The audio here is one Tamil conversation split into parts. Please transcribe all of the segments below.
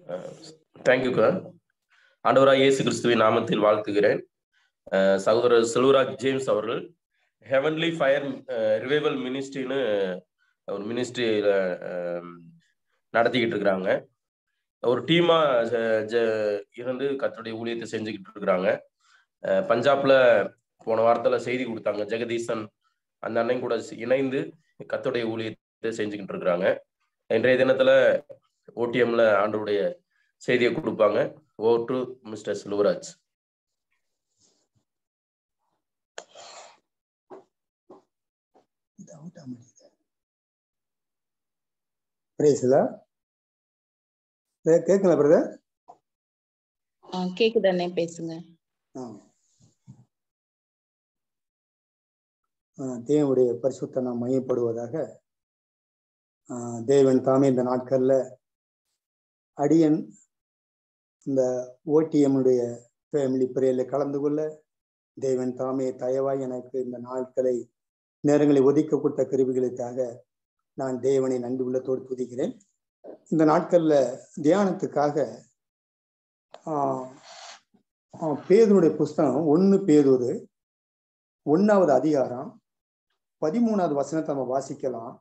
தேங்க்யூக்கா ஆண்டவராக இயேசு கிறிஸ்துவின் நாமத்தில் வாழ்த்துகிறேன் அஹ் சகோதரர் செல்வராஜ் ஜேம்ஸ் அவர்கள் ஹெவன்லி ஃபயர் ரிவைவல் மினிஸ்ட்ரின்னு ஒரு மினிஸ்ட்ரியில நடத்திக்கிட்டு இருக்கிறாங்க ஒரு டீமா இருந்து கத்தருடைய ஊழியத்தை செஞ்சுக்கிட்டு இருக்கிறாங்க அஹ் பஞ்சாப்ல போன வாரத்துல செய்தி கொடுத்தாங்க ஜெகதீசன் அந்த அண்ணன் கூட இணைந்து கத்தருடைய ஊழியத்தை செஞ்சுக்கிட்டு இருக்கிறாங்க இன்றைய தினத்துல ஓடிஎம்ல ஆண்டருடைய செய்தியை கொடுப்பாங்க ஓ டு மிஸ்டர் செல்வராஜ் கேட்கல பிரதர் கேக்குது அண்ணே பேசுங்க தேவனுடைய பரிசுத்த நாம் மையப்படுவதாக தேவன் தாமே இந்த நாட்கள்ல அடியன் இந்த ஓடிஎம்னுடைய ஃபேமிலி பிரேயரில் கலந்து கொள்ள தேவன் தாமே தயவாய் எனக்கு இந்த நாட்களை நேரங்களை ஒதுக்க கொடுத்த கருவிகளுக்காக நான் தேவனை நன்றி உள்ளத்தோடு துதிக்கிறேன் இந்த நாட்கள்ல தியானத்துக்காக பேதனுடைய புஸ்தகம் ஒன்று பேதூர் ஒன்னாவது அதிகாரம் பதிமூணாவது வசனத்தை நம்ம வாசிக்கலாம்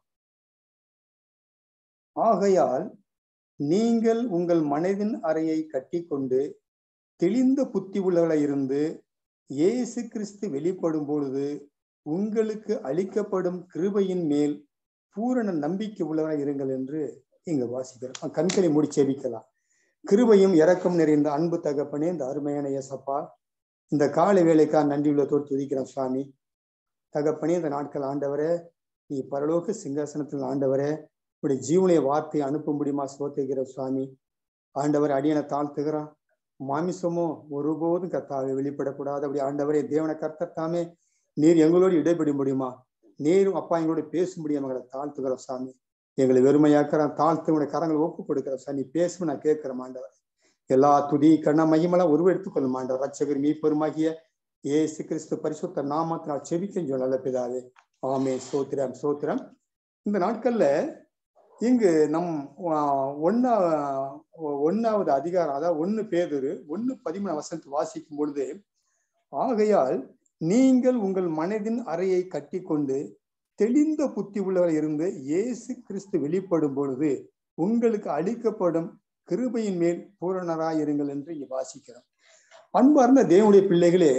ஆகையால் நீங்கள் உங்கள் மனதின் அறையை கட்டிக்கொண்டு தெளிந்த புத்தி உள்ளவளை இருந்து இயேசு கிறிஸ்து வெளிப்படும் பொழுது உங்களுக்கு அளிக்கப்படும் கிருபையின் மேல் பூரண நம்பிக்கை உள்ளவராக இருங்கள் என்று இங்க வாசிக்கிறோம் கண்களை மூடி செபிக்கலாம் கிருபையும் இறக்கம் நிறைந்த அன்பு தகப்பனே இந்த அருமையான இயேசப்பா இந்த காலை வேலைக்கா நன்றி உள்ளத்தோடு துதிக்கிறோம் சுவாமி தகப்பனே இந்த நாட்கள் ஆண்டவரே நீ பரலோக சிங்காசனத்தில் ஆண்டவரே உடைய ஜீவனைய வார்த்தையை அனுப்ப முடியுமா சோத்துகிற சுவாமி ஆண்டவர் அடியனை தாழ்த்துகிறான் மாமிசமோ ஒருபோதும் கர்த்தாவை வெளிப்படக்கூடாது அப்படி ஆண்டவரே தேவனை கர்த்தத்தாமே நீர் எங்களோடு இடைப்பட முடியுமா நீரும் அப்பா எங்களோட பேச முடியும் எங்களை தாழ்த்துகிற சாமி எங்களை வெறுமையாக்குறான் தாழ்த்து உடைய கரங்களை ஒப்பு கொடுக்கிற சாமி பேசும் நான் கேட்கிறேன் ஆண்டவர் எல்லா துதி கண்ண மையமெல்லாம் உருவெடுத்துக்கொள்ளும் ஆண்டவர் ரட்சகர் மீ பெருமாகிய ஏசு கிறிஸ்து பரிசுத்த நாமத்தினால் செபிக்க நல்ல பிதாவே ஆமே சோத்திரம் சோத்திரம் இந்த நாட்கள்ல இங்கு நம் ஒன்னா ஒன்னாவது அதிகாரம் அதாவது ஒன்னு பேதொரு ஒன்னு பதிமூணு வசனத்து வாசிக்கும் பொழுது ஆகையால் நீங்கள் உங்கள் மனதின் அறையை கட்டி கொண்டு தெளிந்த புத்தி உள்ளவர் இருந்து இயேசு கிறிஸ்து வெளிப்படும் பொழுது உங்களுக்கு அளிக்கப்படும் கிருபையின் மேல் பூரணராயிருங்கள் என்று வாசிக்கிறோம் அன்பார்ந்த தேவனுடைய பிள்ளைகளே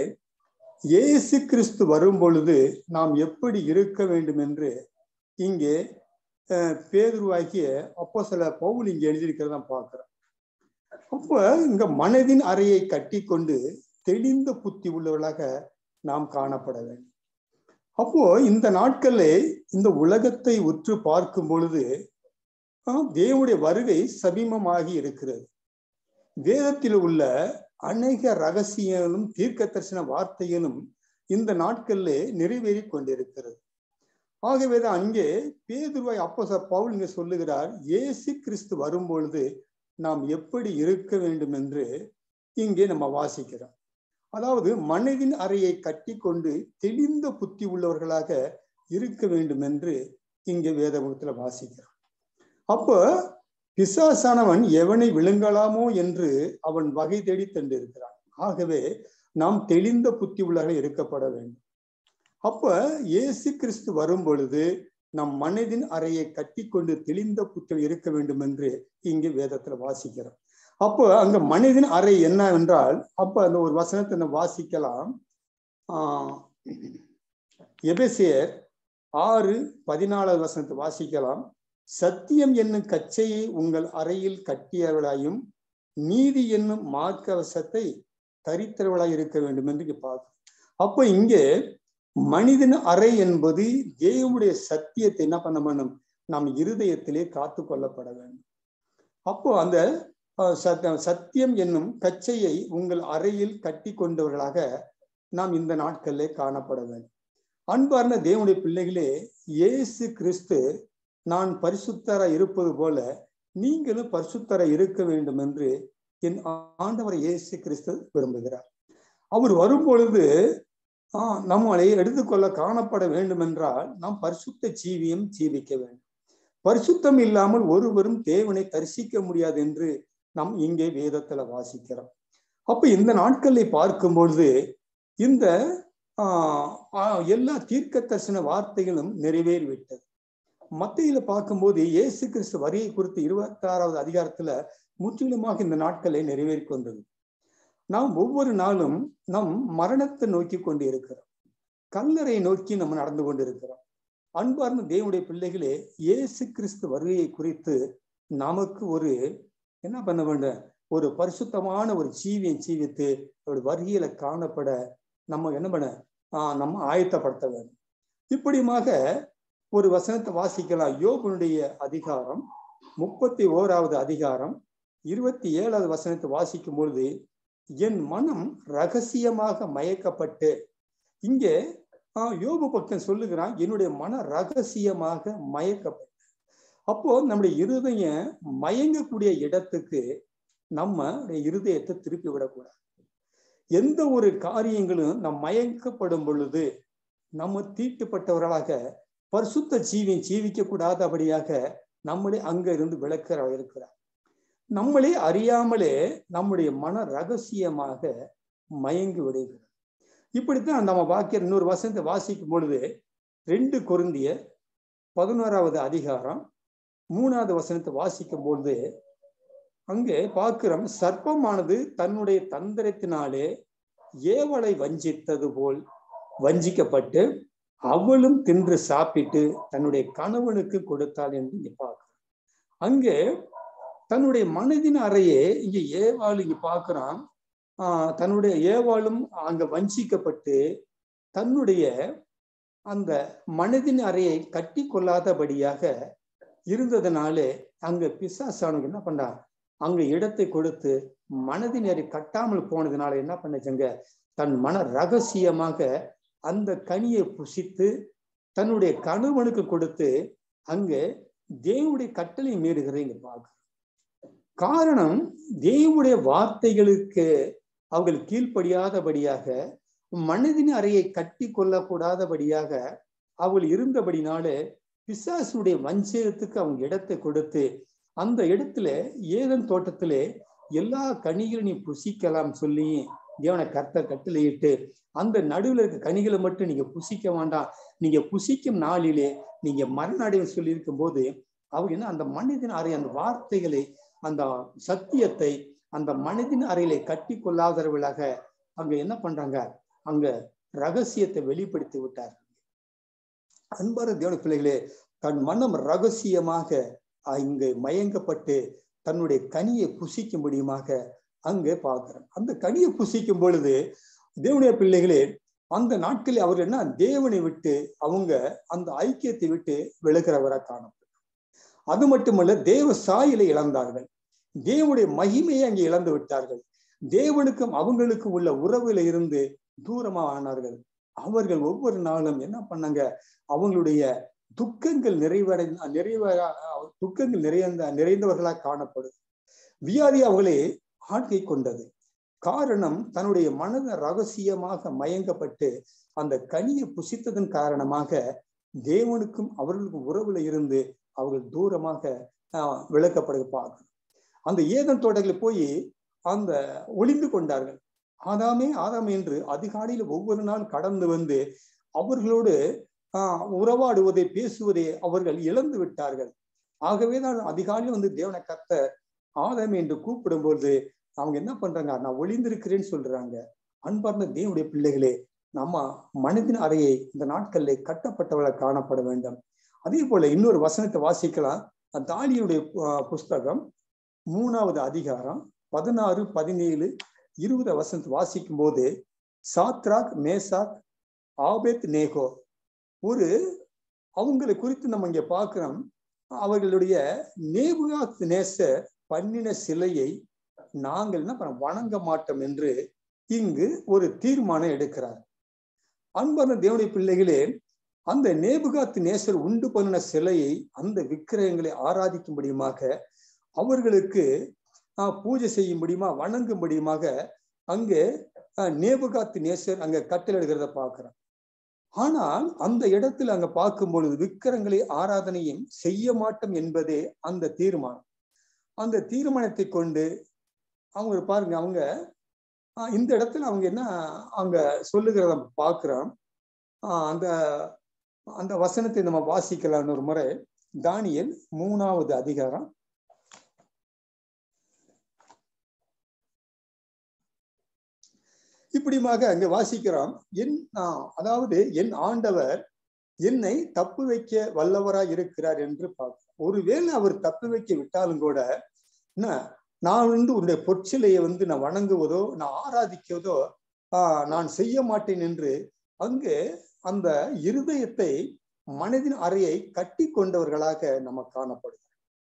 இயேசு கிறிஸ்து வரும் பொழுது நாம் எப்படி இருக்க வேண்டும் என்று இங்கே பேதுருவாக்கிய அப்போ சில பவுல் இங்க எழுதியிருக்கிறத பார்க்கிறோம் அப்போ இங்க மனதின் அறையை கட்டி கொண்டு தெளிந்த புத்தி உள்ளவர்களாக நாம் காணப்பட வேண்டும் அப்போ இந்த நாட்கள்ல இந்த உலகத்தை உற்று பார்க்கும் பொழுது தேவனுடைய வருகை சமீபமாகி இருக்கிறது வேதத்தில் உள்ள அநேக ரகசியங்களும் தீர்க்க தரிசன வார்த்தைகளும் இந்த நாட்கள்ல நிறைவேறி கொண்டிருக்கிறது ஆகவேதான் அங்கே பேதுருவாய் அப்போ பவுல் இங்க சொல்லுகிறார் ஏசு கிறிஸ்து வரும்பொழுது நாம் எப்படி இருக்க வேண்டும் என்று இங்கே நம்ம வாசிக்கிறோம் அதாவது மனதின் அறையை கட்டி கொண்டு தெளிந்த புத்தி உள்ளவர்களாக இருக்க வேண்டும் என்று இங்கே வேதமுகத்துல வாசிக்கிறோம் அப்போ பிசாசானவன் எவனை விழுங்கலாமோ என்று அவன் வகை தேடி தண்டிருக்கிறான் ஆகவே நாம் தெளிந்த புத்தி உள்ளவர்கள் இருக்கப்பட வேண்டும் அப்ப இயேசு கிறிஸ்து வரும் பொழுது நம் மனதின் அறையை கட்டி கொண்டு தெளிந்த புத்தல் இருக்க வேண்டும் என்று இங்கு வேதத்துல வாசிக்கிறோம் அப்போ அங்க மனிதன் அறை என்ன என்றால் அப்ப அந்த ஒரு வசனத்தை வாசிக்கலாம் ஆஹ் எபேசியர் ஆறு பதினாலாவது வசனத்தை வாசிக்கலாம் சத்தியம் என்னும் கச்சையை உங்கள் அறையில் கட்டியவர்களாயும் நீதி என்னும் மார்க்கவசத்தை தரித்தவர்களாய் இருக்க வேண்டும் என்று பார்க்கும் அப்ப இங்கே மனிதன் அறை என்பது தேவனுடைய சத்தியத்தை என்ன பண்ண வேண்டும் நம் இருதயத்திலே காத்து கொள்ளப்பட வேண்டும் அப்போ அந்த சத்தியம் என்னும் கச்சையை உங்கள் அறையில் கட்டி கொண்டவர்களாக நாம் இந்த நாட்களிலே காணப்பட வேண்டும் அன்பார்ந்த தேவனுடைய பிள்ளைகளே இயேசு கிறிஸ்து நான் பரிசுத்தர இருப்பது போல நீங்களும் பரிசுத்தர இருக்க வேண்டும் என்று என் ஆண்டவர் இயேசு கிறிஸ்து விரும்புகிறார் அவர் வரும்பொழுது ஆஹ் நம்மளை எடுத்துக்கொள்ள காணப்பட வேண்டும் என்றால் நாம் பரிசுத்த ஜீவியம் ஜீவிக்க வேண்டும் பரிசுத்தம் இல்லாமல் ஒருவரும் தேவனை தரிசிக்க முடியாது என்று நாம் இங்கே வேதத்துல வாசிக்கிறோம் அப்ப இந்த நாட்களை பார்க்கும் பொழுது இந்த ஆஹ் எல்லா தீர்க்க தரிசன வார்த்தைகளும் நிறைவேறிவிட்டது மத்தியில பார்க்கும்போது இயேசு கிறிஸ்து வரியை குறித்து இருபத்தி ஆறாவது அதிகாரத்துல முற்றிலுமாக இந்த நாட்களை நிறைவேறி கொண்டது நாம் ஒவ்வொரு நாளும் நம் மரணத்தை நோக்கி கொண்டு இருக்கிறோம் கல்லறை நோக்கி நம்ம நடந்து கொண்டு இருக்கிறோம் அன்பார்ந்த தேவனுடைய பிள்ளைகளே இயேசு கிறிஸ்து வருகையை குறித்து நமக்கு ஒரு என்ன பண்ண வேண்டும் ஒரு பரிசுத்தமான ஒரு ஜீவியம் ஜீவித்து ஒரு வருகையில காணப்பட நம்ம என்ன பண்ண ஆஹ் நம்ம ஆயத்தப்படுத்த வேண்டும் இப்படியாக ஒரு வசனத்தை வாசிக்கலாம் யோபனுடைய அதிகாரம் முப்பத்தி ஓராவது அதிகாரம் இருபத்தி ஏழாவது வசனத்தை வாசிக்கும் பொழுது என் மனம் ரகசியமாக மயக்கப்பட்டு இங்கே ஆஹ் யோபு பக்கம் சொல்லுகிறான் என்னுடைய மன ரகசியமாக மயக்கப்பட்டு அப்போ நம்முடைய இருதயம் மயங்கக்கூடிய இடத்துக்கு நம்ம இருதயத்தை திருப்பி விடக்கூடாது எந்த ஒரு காரியங்களும் நம் மயக்கப்படும் பொழுது நம்ம தீட்டுப்பட்டவர்களாக பரிசுத்த ஜீவியம் ஜீவிக்க கூடாதபடியாக நம்மளே அங்க இருந்து விளக்கிற இருக்கிறார் நம்மளே அறியாமலே நம்முடைய மன ரகசியமாக மயங்கி விடுகிறது இப்படித்தான் நம்ம வாக்கிய இன்னொரு வசனத்தை வாசிக்கும் பொழுது ரெண்டு கொருந்திய பதினோராவது அதிகாரம் மூணாவது வசனத்தை வாசிக்கும் பொழுது அங்கே பார்க்கிறோம் சர்ப்பமானது தன்னுடைய தந்திரத்தினாலே ஏவலை வஞ்சித்தது போல் வஞ்சிக்கப்பட்டு அவளும் தின்று சாப்பிட்டு தன்னுடைய கணவனுக்கு கொடுத்தாள் என்று இங்க பார்க்கிறோம் அங்கே தன்னுடைய மனதின் அறையே இங்க ஏவாள் இங்க பார்க்கிறான் ஆஹ் தன்னுடைய ஏவாளும் அங்க வஞ்சிக்கப்பட்டு தன்னுடைய அந்த மனதின் அறையை கட்டி கொள்ளாதபடியாக இருந்ததுனாலே அங்க பிசாசானவங்க என்ன பண்றான் அங்க இடத்தை கொடுத்து மனதின் அறை கட்டாமல் போனதுனால என்ன பண்ணுச்சுங்க தன் மன ரகசியமாக அந்த கனியை புசித்து தன்னுடைய கணவனுக்கு கொடுத்து அங்க தேவனுடைய கட்டளை மீறுகிறீங்க பார்க்க காரணம் தேவனுடைய வார்த்தைகளுக்கு அவர்கள் கீழ்ப்படியாதபடியாக மனதின் அறையை கட்டி கொள்ளக்கூடாதபடியாக அவள் இருந்தபடினாலே பிசாசுடைய வஞ்சகத்துக்கு அவங்க இடத்தை கொடுத்து அந்த இடத்துல ஏதன் தோட்டத்திலே எல்லா கனிகளும் நீ புசிக்கலாம் சொல்லி தேவனை கர்த்த கட்டளையிட்டு அந்த நடுவில் இருக்க கனிகளை மட்டும் நீங்க புசிக்க வேண்டாம் நீங்க புசிக்கும் நாளிலே நீங்க மரணடைவு சொல்லி இருக்கும் போது அவங்க என்ன அந்த மனிதன் அறை அந்த வார்த்தைகளை அந்த சத்தியத்தை அந்த மனிதன் அறையிலே கட்டி கொள்ளாதவர்களாக அங்க என்ன பண்றாங்க அங்க ரகசியத்தை வெளிப்படுத்தி விட்டார் அன்பார தேவன பிள்ளைகளே தன் மனம் ரகசியமாக இங்கு மயங்கப்பட்டு தன்னுடைய கனியை புசிக்கும் முடியுமாக அங்கே பார்க்கிறோம் அந்த கனியை புசிக்கும் பொழுது தேவனுடைய பிள்ளைகளே அந்த நாட்களில் அவர் என்ன தேவனை விட்டு அவங்க அந்த ஐக்கியத்தை விட்டு விலகிறவரை காணப்படும் அது மட்டுமல்ல தேவ சாயலை இழந்தார்கள் தேவனுடைய மகிமையை அங்கே இழந்து விட்டார்கள் தேவனுக்கும் அவங்களுக்கும் உள்ள உறவுல இருந்து தூரமா ஆனார்கள் அவர்கள் ஒவ்வொரு நாளும் என்ன பண்ணாங்க அவங்களுடைய துக்கங்கள் நிறைவடை நிறைவேற துக்கங்கள் நிறைந்த நிறைந்தவர்களாக காணப்படுது வியாதி அவர்களே ஆட்கை கொண்டது காரணம் தன்னுடைய மனத ரகசியமாக மயங்கப்பட்டு அந்த கனியை புசித்ததன் காரணமாக தேவனுக்கும் அவர்களுக்கும் உறவுல இருந்து அவர்கள் தூரமாக விளக்கப்படுக பார்க்கணும் அந்த ஏதன் தோட்டங்களில் போய் அந்த ஒளிந்து கொண்டார்கள் ஆதாமே ஆதாமே என்று அதிகாலையில் ஒவ்வொரு நாள் கடந்து வந்து அவர்களோடு ஆஹ் உறவாடுவதை பேசுவதை அவர்கள் இழந்து விட்டார்கள் ஆகவே தான் அதிகாலையில் வந்து தேவனை கத்த ஆதாமே என்று கூப்பிடும்போது அவங்க என்ன பண்றாங்க நான் ஒளிந்திருக்கிறேன்னு சொல்றாங்க அன்பார்ந்த தேவனுடைய பிள்ளைகளே நம்ம மனதின் அறையை இந்த நாட்களில் கட்டப்பட்டவளை காணப்பட வேண்டும் அதே போல இன்னொரு வசனத்தை வாசிக்கலாம் தாலியுடைய புஸ்தகம் மூணாவது அதிகாரம் பதினாறு பதினேழு இருபது வசனத்தை வாசிக்கும் போது சாத்ராக் மேசாக் ஆபேத் நேகோ ஒரு அவங்களை குறித்து நம்ம இங்க பார்க்கிறோம் அவர்களுடைய நேபுகாத் நேச பண்ணின சிலையை நாங்கள் என்ன பண்ண வணங்க மாட்டோம் என்று இங்கு ஒரு தீர்மானம் எடுக்கிறார் அன்பான தேவனுடைய பிள்ளைகளே அந்த நேபுகாத்து நேசர் உண்டு பண்ணின சிலையை அந்த விக்கிரகங்களை ஆராதிக்கும்படியுமாக அவர்களுக்கு பூஜை செய்யும்படியுமா வணங்கும்படியுமாக அங்கே நேபுகாத்து நேசர் அங்க கட்டளிடுகிறத பார்க்கிறோம் ஆனால் அந்த இடத்துல அங்க பார்க்கும் பொழுது விக்கிரங்களை ஆராதனையும் செய்ய மாட்டோம் என்பதே அந்த தீர்மானம் அந்த தீர்மானத்தை கொண்டு அவங்க பாருங்க அவங்க ஆஹ் இந்த இடத்துல அவங்க என்ன அவங்க சொல்லுகிறத பார்க்கிறோம் ஆஹ் அந்த அந்த வசனத்தை நம்ம வாசிக்கலாம்னு ஒரு முறை தானியல் மூணாவது அதிகாரம் இப்படிமாக அங்க வாசிக்கிறோம் என் ஆஹ் அதாவது என் ஆண்டவர் என்னை தப்பு வைக்க வல்லவராய் இருக்கிறார் என்று பார்க்கிறோம் ஒருவேளை அவர் தப்பு வைக்க விட்டாலும் கூட என்ன நான் வந்து உன்னுடைய பொற்சிலையை வந்து நான் வணங்குவதோ நான் ஆராதிக்குவதோ ஆஹ் நான் செய்ய மாட்டேன் என்று அங்கே அந்த இருதயத்தை மனதின் அறையை கட்டி கொண்டவர்களாக நம்ம காணப்படுகிறோம்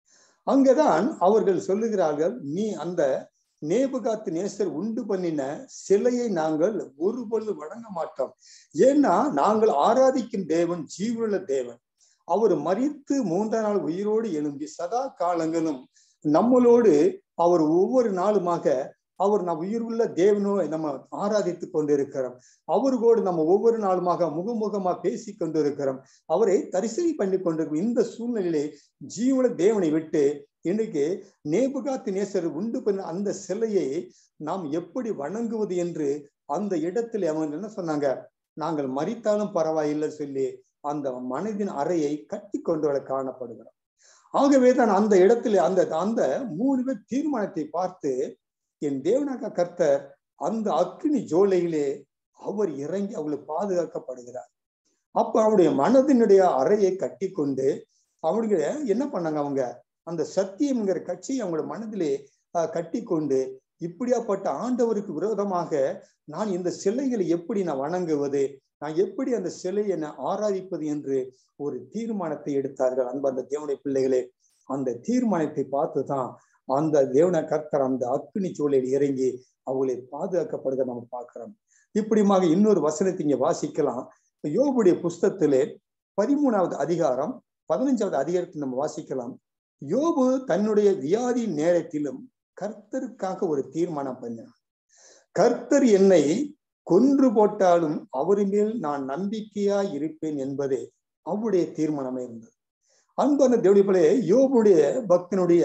அங்கதான் அவர்கள் சொல்லுகிறார்கள் நீ அந்த நேபுகாத்து நேசர் உண்டு பண்ணின சிலையை நாங்கள் ஒரு பொழுது வணங்க மாட்டோம் ஏன்னா நாங்கள் ஆராதிக்கும் தேவன் ஜீவனுள்ள தேவன் அவர் மறித்து மூன்றாம் நாள் உயிரோடு எழும்பி சதா காலங்களும் நம்மளோடு அவர் ஒவ்வொரு நாளுமாக அவர் நம் உயிருள்ள தேவனோ நம்ம ஆராதித்து கொண்டிருக்கிறோம் அவர்களோடு நம்ம ஒவ்வொரு நாளுமாக முகமுகமா பேசி கொண்டிருக்கிறோம் அவரை தரிசனை பண்ணி கொண்டிருக்கிறோம் இந்த சூழ்நிலையிலே ஜீவன தேவனை விட்டு இன்னைக்கு நேபுகாத்து நேசர் உண்டு பண்ண அந்த சிலையை நாம் எப்படி வணங்குவது என்று அந்த இடத்துல அவங்க என்ன சொன்னாங்க நாங்கள் மறித்தாலும் பரவாயில்லை சொல்லி அந்த மனதின் அறையை கட்டி கொண்டு காணப்படுகிறோம் ஆகவே தான் அந்த இடத்துல அந்த அந்த மூணு பேர் தீர்மானத்தை பார்த்து என் தேவனாக கர்த்தர் அந்த அக்னி ஜோலையிலே அவர் இறங்கி அவளுக்கு பாதுகாக்கப்படுகிறார் அப்ப அவருடைய மனதினுடைய அறையை கட்டி கொண்டு அவனுக்கு என்ன பண்ணாங்க அவங்க அந்த சத்தியம்ங்கிற கட்சியை அவங்களோட மனதிலே கட்டி கொண்டு இப்படியாப்பட்ட ஆண்டவருக்கு விரோதமாக நான் இந்த சிலைகளை எப்படி நான் வணங்குவது நான் எப்படி அந்த சிலையை நான் ஆராதிப்பது என்று ஒரு தீர்மானத்தை எடுத்தார்கள் அன்பு அந்த தேவனுடைய பிள்ளைகளே அந்த தீர்மானத்தை பார்த்துதான் அந்த தேவன கர்த்தர் அந்த அக்னி சூழலில் இறங்கி அவளை பாதுகாக்கப்படுத நம்ம பார்க்கிறோம் இப்படிமாக இன்னொரு வசனத்தை இங்க வாசிக்கலாம் யோபுடைய புஸ்தத்திலே பதிமூணாவது அதிகாரம் பதினஞ்சாவது அதிகாரத்தை நம்ம வாசிக்கலாம் யோபு தன்னுடைய வியாதி நேரத்திலும் கர்த்தருக்காக ஒரு தீர்மானம் பண்ணினார் கர்த்தர் என்னை கொன்று போட்டாலும் அவரு மேல் நான் நம்பிக்கையா இருப்பேன் என்பதே அவருடைய தீர்மானமே இருந்தது அன்பான தேவடி போல யோபுடைய பக்தனுடைய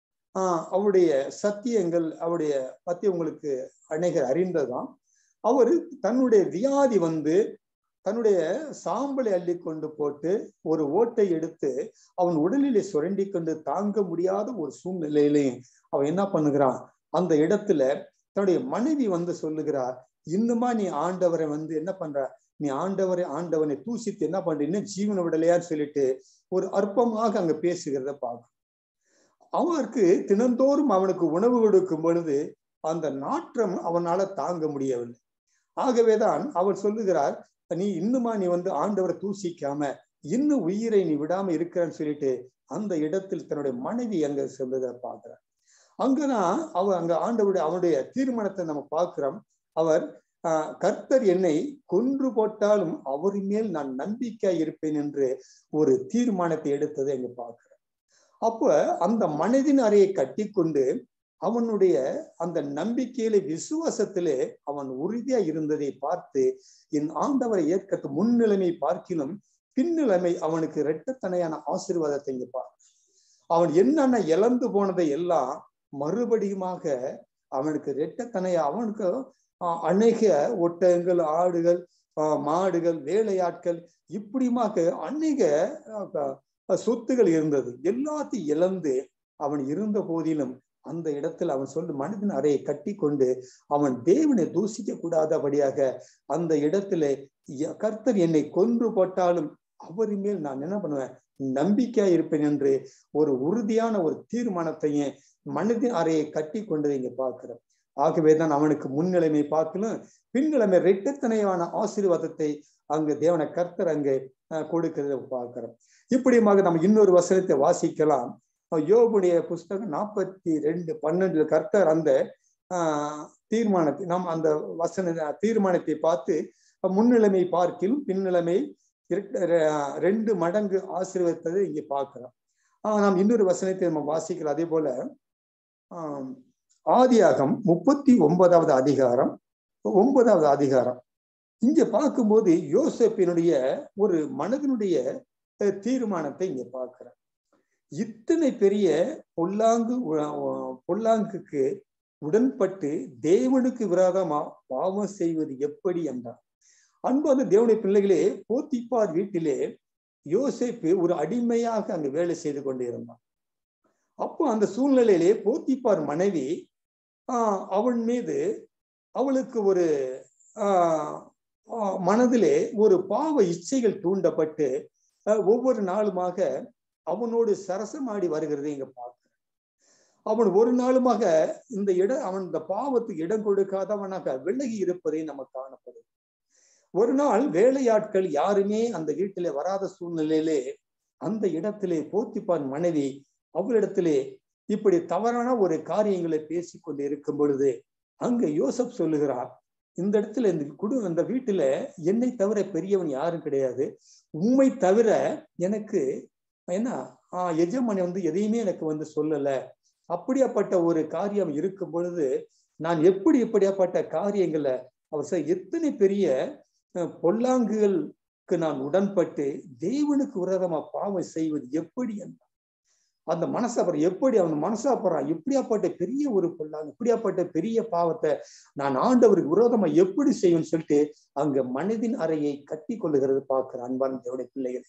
ஆஹ் அவருடைய சத்தியங்கள் அவருடைய பத்தி உங்களுக்கு அநேகர் அறிந்ததுதான் அவர் தன்னுடைய வியாதி வந்து தன்னுடைய சாம்பலை அள்ளி கொண்டு போட்டு ஒரு ஓட்டை எடுத்து அவன் உடலிலே சுரண்டி கொண்டு தாங்க முடியாத ஒரு சூழ்நிலையிலையும் அவன் என்ன பண்ணுகிறான் அந்த இடத்துல தன்னுடைய மனைவி வந்து சொல்லுகிறார் இன்னுமா நீ ஆண்டவரை வந்து என்ன பண்ற நீ ஆண்டவரை ஆண்டவனை தூசித்து என்ன பண்ற இன்னும் ஜீவனை விடலையான்னு சொல்லிட்டு ஒரு அற்பமாக அங்க பேசுகிறத பார்க்கும் அவனுக்கு தினந்தோறும் அவனுக்கு உணவு கொடுக்கும் பொழுது அந்த நாற்றம் அவனால தாங்க முடியவில்லை ஆகவேதான் அவள் சொல்லுகிறார் நீ இன்னுமா நீ வந்து ஆண்டவரை தூசிக்காம இன்னும் உயிரை நீ விடாம இருக்கிறன்னு சொல்லிட்டு அந்த இடத்தில் தன்னுடைய மனைவி அங்க சொல்லுகிற பார்க்கிறார் அங்கதான் அவ அங்க ஆண்டவருடைய அவனுடைய தீர்மானத்தை நம்ம பார்க்கிறோம் அவர் ஆஹ் கர்த்தர் என்னை கொன்று போட்டாலும் அவர் மேல் நான் நம்பிக்கை இருப்பேன் என்று ஒரு தீர்மானத்தை எடுத்ததை அங்க பார்க்கிறோம் அப்ப அந்த மனதின் அறையை கட்டி கொண்டு அவனுடைய அந்த நம்பிக்கையில விசுவாசத்திலே அவன் உறுதியா இருந்ததை பார்த்து என் ஆண்டவரை ஏற்கத்து முன்னிலைமை பார்க்கிலும் பின்னிலைமை அவனுக்கு இரட்டத்தனையான ஆசீர்வாதத்தை இங்க பார் அவன் என்னென்ன இழந்து போனதை எல்லாம் மறுபடியுமாக அவனுக்கு இரட்டத்தனைய அவனுக்கு அநேக ஒட்டகங்கள் ஆடுகள் மாடுகள் வேலையாட்கள் இப்படிமாக அநேக சொத்துகள் இருந்தது எல்லாத்தையும் இழந்து அவன் இருந்த போதிலும் அந்த இடத்துல அவன் சொல்லு மனிதன் அறையை கட்டி கொண்டு அவன் தேவனை தூசிக்க கூடாதபடியாக அந்த இடத்துல கர்த்தர் என்னை கொன்று போட்டாலும் அவரி மேல் நான் என்ன பண்ணுவேன் நம்பிக்கையா இருப்பேன் என்று ஒரு உறுதியான ஒரு தீர்மானத்தையும் மனிதன் அறையை கட்டி கொண்டதை இங்க பார்க்கிறோம் ஆகவேதான் அவனுக்கு முன்னிலைமை பார்க்கலும் பின்னிலைமை ரெட்டத்தனையான ஆசீர்வாதத்தை அங்கு தேவன கர்த்தர் அங்கே கொடுக்கிறத பார்க்கிறோம் இப்படியாக நம்ம இன்னொரு வசனத்தை வாசிக்கலாம் யோபுடைய புஸ்தகம் நாற்பத்தி ரெண்டு பன்னெண்டுல கர்த்தர் அந்த ஆஹ் தீர்மானத்தை நாம் அந்த வசன தீர்மானத்தை பார்த்து முன்னிலைமை பார்க்கிலும் பின்னிலைமை ரெண்டு மடங்கு ஆசீர்வதித்ததை இங்கே பார்க்கிறோம் ஆஹ் நாம் இன்னொரு வசனத்தை நம்ம வாசிக்கலாம் அதே போல ஆஹ் ஆதியாகம் முப்பத்தி ஒன்பதாவது அதிகாரம் ஒன்பதாவது அதிகாரம் இங்க பார்க்கும்போது யோசப்பினுடைய ஒரு மனதினுடைய தீர்மானத்தை இங்க பார்க்கிறோம் இத்தனை பெரிய பொல்லாங்கு பொல்லாங்குக்கு உடன்பட்டு தேவனுக்கு விரோதமா பாவம் செய்வது எப்படி என்றார் அன்பான தேவனுடைய பிள்ளைகளே போத்திப்பார் வீட்டிலே யோசேப்பு ஒரு அடிமையாக அங்கு வேலை செய்து கொண்டு இருந்தான் அப்போ அந்த சூழ்நிலையிலே போத்திப்பார் மனைவி ஆஹ் அவன் மீது அவளுக்கு ஒரு ஆஹ் மனதிலே ஒரு பாவ இச்சைகள் தூண்டப்பட்டு ஒவ்வொரு நாளுமாக அவனோடு சரசமாடி வருகிறதை இங்க பார்க்கிறேன் அவன் ஒரு நாளுமாக இந்த இடம் அவன் இந்த பாவத்துக்கு இடம் கொடுக்காதவனாக விலகி இருப்பதை நம்ம காணப்படும் ஒரு நாள் வேலையாட்கள் யாருமே அந்த வீட்டிலே வராத சூழ்நிலையிலே அந்த இடத்திலே போத்திப்பான் மனைவி அவளிடத்திலே இப்படி தவறான ஒரு காரியங்களை பேசிக்கொண்டு இருக்கும் பொழுது அங்க யோசப் சொல்லுகிறார் இந்த இடத்துல இந்த குடு அந்த வீட்டுல என்னை தவிர பெரியவன் யாரும் கிடையாது உண்மை தவிர எனக்கு என்ன ஆஹ் எஜமானி வந்து எதையுமே எனக்கு வந்து சொல்லல அப்படியாப்பட்ட ஒரு காரியம் இருக்கும் பொழுது நான் எப்படி எப்படியாப்பட்ட காரியங்களை அவர் சார் எத்தனை பெரிய பொல்லாங்குகளுக்கு நான் உடன்பட்டு தேவனுக்கு விரோதமா பாவம் செய்வது எப்படி என்றார் அந்த மனசை அப்புறம் எப்படி அவன் மனசா போறான் இப்படியாப்பட்ட பெரிய ஒரு பொல்லாங்க இப்படியாப்பட்ட பெரிய பாவத்தை நான் ஆண்டவருக்கு விரோதமா எப்படி செய்வேன்னு சொல்லிட்டு அங்க மனதின் அறையை கட்டி கொள்ளுகிறது பார்க்கிற அன்பான தேவடைய பிள்ளைகள்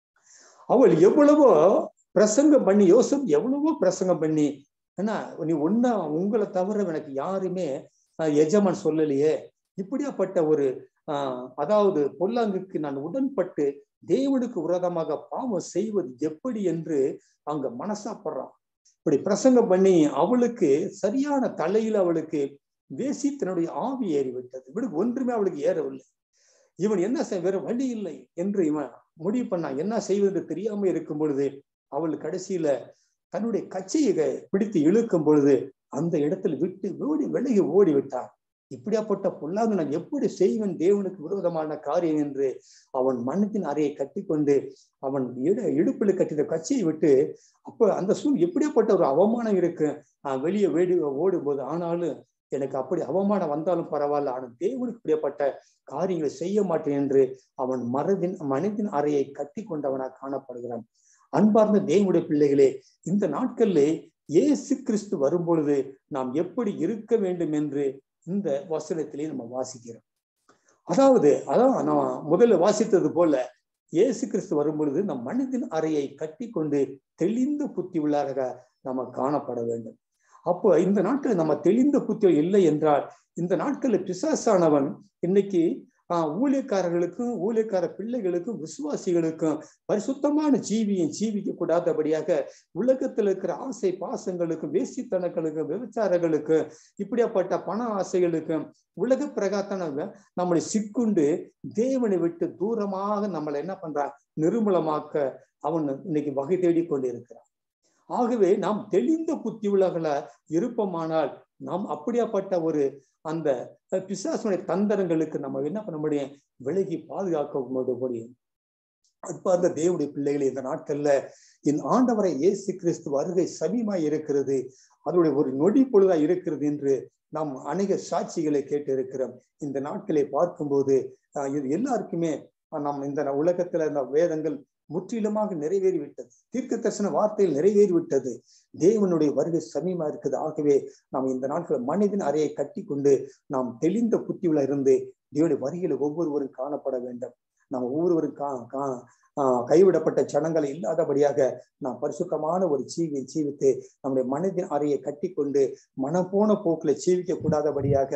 அவள் எவ்வளவோ பிரசங்கம் பண்ணி யோசப் எவ்வளவோ பிரசங்கம் பண்ணி ஏன்னா நீ ஒன்னா உங்களை தவிர எனக்கு யாருமே எஜமான் சொல்லலையே இப்படியாப்பட்ட ஒரு ஆஹ் அதாவது பொல்லாங்குக்கு நான் உடன்பட்டு தேவனுக்கு விரோதமாக பாவம் செய்வது எப்படி என்று அங்க மனசாப்படுறான் இப்படி பிரசங்கம் பண்ணி அவளுக்கு சரியான தலையில அவளுக்கு வேசித்தனுடைய ஆவி ஏறிவிட்டது இவனுக்கு ஒன்றுமே அவளுக்கு ஏறவில்லை இவன் என்ன செய்ய வேற வழி இல்லை என்று இவன் முடிவு பண்ணான் என்ன செய்வது தெரியாம இருக்கும் பொழுது அவள் கடைசியில தன்னுடைய கச்சையை பிடித்து இழுக்கும் பொழுது அந்த இடத்துல விட்டு ஓடி விலகி ஓடி விட்டான் இப்படியாப்பட்ட பொல்லாங்க நான் எப்படி செய்வேன் தேவனுக்கு விரோதமான காரியம் என்று அவன் மனத்தின் அறையை கட்டிக்கொண்டு அவன் இட இடுப்பில் கட்டின கட்சியை விட்டு அப்ப அந்த சூழ் எப்படியாப்பட்ட ஒரு அவமானம் இருக்கு நான் வெளியே வேடி ஓடும் போது ஆனாலும் எனக்கு அப்படி அவமானம் வந்தாலும் பரவாயில்ல ஆனால் தேவனுக்கு இப்படியாப்பட்ட காரியங்களை செய்ய மாட்டேன் என்று அவன் மனதின் மனதின் அறையை கட்டி கொண்டவனாக காணப்படுகிறான் அன்பார்ந்த தேவனுடைய பிள்ளைகளே இந்த நாட்கள்ல இயேசு கிறிஸ்து வரும்பொழுது நாம் எப்படி இருக்க வேண்டும் என்று இந்த வசனத்திலே நம்ம வாசிக்கிறோம் அதாவது அதான் நான் முதல்ல வாசித்தது போல இயேசு கிறிஸ்து வரும்பொழுது நம் மனிதன் அறையை கட்டி கொண்டு தெளிந்த புத்தி உள்ளாக நம்ம காணப்பட வேண்டும் அப்போ இந்த நாட்கள் நம்ம தெளிந்த புத்தி இல்லை என்றால் இந்த நாட்களில் பிசாசானவன் இன்னைக்கு ஆஹ் ஊழியக்காரர்களுக்கும் ஊழியக்கார பிள்ளைகளுக்கும் விசுவாசிகளுக்கும் பரிசுத்தமான ஜீவியும் ஜீவிக்க கூடாதபடியாக உலகத்தில் இருக்கிற ஆசை பாசங்களுக்கும் வேசித்தனங்களுக்கும் விபச்சாரங்களுக்கும் இப்படியாப்பட்ட பண ஆசைகளுக்கும் உலக பிரகாத்தன நம்மளை சிக்குண்டு தேவனை விட்டு தூரமாக நம்மளை என்ன பண்றான் நிர்மூலமாக்க அவன் இன்னைக்கு வகை தேடி கொண்டு இருக்கிறான் ஆகவே நாம் தெளிந்த புத்தி உள்ளவர்களா இருப்போமானால் நாம் அப்படியாப்பட்ட ஒரு அந்த பிசாசுடைய தந்திரங்களுக்கு நம்ம என்ன பண்ண முடியும் விலகி பாதுகாக்க முடியும் அன்பார்ந்த தேவடைய பிள்ளைகளை இந்த நாட்கள்ல என் ஆண்டவரை இயேசு கிறிஸ்து வருகை சமீமாய் இருக்கிறது அதனுடைய ஒரு நொடி பொழுதா இருக்கிறது என்று நாம் அநேக சாட்சிகளை கேட்டு இருக்கிறோம் இந்த நாட்களை பார்க்கும்போது இது எல்லாருக்குமே நம் இந்த உலகத்துல இந்த வேதங்கள் முற்றிலுமாக நிறைவேறிவிட்டது தீர்க்க தரிசன வார்த்தையில் நிறைவேறிவிட்டது தேவனுடைய வருகை சமீமா இருக்குது ஆகவே நாம் இந்த நாட்கள் மனிதன் அறையை கட்டி கொண்டு நாம் தெளிந்த புத்தியுள்ள இருந்து தேவனுடைய வருகையில ஒவ்வொருவரும் காணப்பட வேண்டும் நாம் ஒவ்வொருவரும் கா கா கைவிடப்பட்ட சனங்களை இல்லாதபடியாக நாம் பரிசுத்தமான ஒரு ஜீவியை ஜீவித்து நம்முடைய மனதின் அறையை கட்டி கொண்டு மனம் போன போக்குல ஜீவிக்க கூடாதபடியாக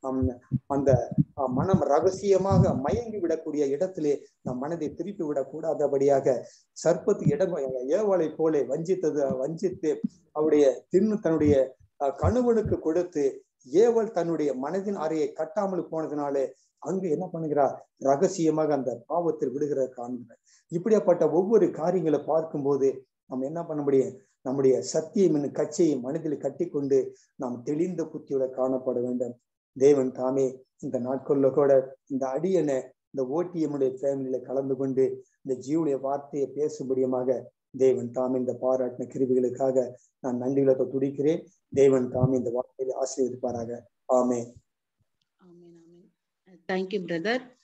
அந்த மனம் ரகசியமாக மயங்கி விடக்கூடிய இடத்திலே நம் மனதை திருப்பி விடக்கூடாதபடியாக சர்ப்பத்துக்கு இடம் ஏவாளை போல வஞ்சித்தது வஞ்சித்து அவருடைய தின்னு தன்னுடைய கணவனுக்கு கொடுத்து ஏவல் தன்னுடைய மனதின் அறையை கட்டாமல் போனதுனாலே அங்கு என்ன பண்ணுகிறார் ரகசியமாக அந்த பாவத்தில் விடுகிற காண்கிறார் இப்படியாப்பட்ட ஒவ்வொரு காரியங்களை பார்க்கும்போது நம்ம என்ன பண்ண முடியும் நம்முடைய சத்தியம் என்னும் கட்சியை மனதில் கட்டி கொண்டு நாம் தெளிந்த புத்தியோட காணப்பட வேண்டும் தேவன் தாமே இந்த நாட்கள்ல கூட இந்த அடியனை இந்த ஓட்டியமுடைய ஃபேமிலியில கலந்து கொண்டு இந்த ஜீவனுடைய வார்த்தையை பேசும்படியமாக தேவன் தாமே இந்த பாராட்டின கிருவிகளுக்காக நான் நன்றிகளை துடிக்கிறேன் தேவன் தாமே இந்த வார்த்தையை ஆசீர்வதிப்பாராக ஆமே தேங்க்யூ பிரதர்